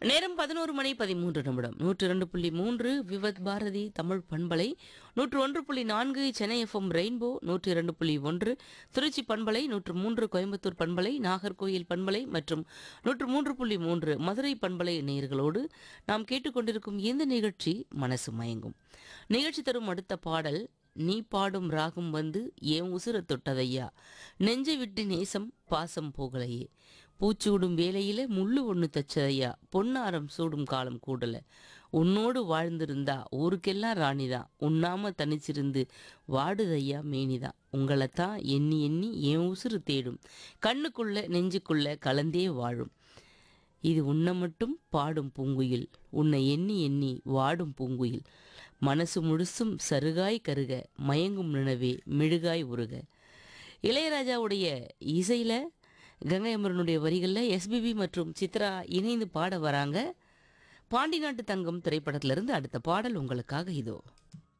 நேரம் பதினோரு மணி பதிமூன்று நிமிடம் நூற்று இரண்டு புள்ளி மூன்று விவத் பாரதி தமிழ் பண்பலை நூற்று ஒன்று புள்ளி நான்கு சென்னை எஃப்எம் ரெயின்போ நூற்று இரண்டு புள்ளி ஒன்று திருச்சி பண்பலை நூற்று மூன்று கோயம்புத்தூர் பண்பலை நாகர்கோயில் பண்பலை மற்றும் நூற்று மூன்று புள்ளி மூன்று மதுரை பண்பலை நேயர்களோடு நாம் கேட்டுக்கொண்டிருக்கும் இந்த நிகழ்ச்சி மனசு மயங்கும் நிகழ்ச்சி தரும் அடுத்த பாடல் நீ பாடும் ராகம் வந்து ஏன் உசுர தொட்டதையா நெஞ்சை விட்டு நேசம் பாசம் போகலையே பூச்சூடும் வேலையில முள்ளு ஒன்று தச்சதையா பொன்னாரம் சூடும் காலம் கூடல உன்னோடு வாழ்ந்திருந்தா ஊருக்கெல்லாம் ராணிதான் உண்ணாம தனிச்சிருந்து வாடுதையா மேனிதான் உங்களைத்தான் எண்ணி எண்ணி ஏன் உசுறு தேடும் கண்ணுக்குள்ள நெஞ்சுக்குள்ள கலந்தே வாழும் இது உன்னை மட்டும் பாடும் பூங்குயில் உன்னை எண்ணி எண்ணி வாடும் பூங்குயில் மனசு முழுசும் சருகாய் கருக மயங்கும் நினைவே மெழுகாய் உருக இளையராஜாவுடைய இசையில் கங்கை அமரனுடைய வரிகளில் எஸ்பிபி மற்றும் சித்ரா இணைந்து பாட வராங்க பாண்டி நாட்டு தங்கம் திரைப்படத்திலிருந்து அடுத்த பாடல் உங்களுக்காக இதோ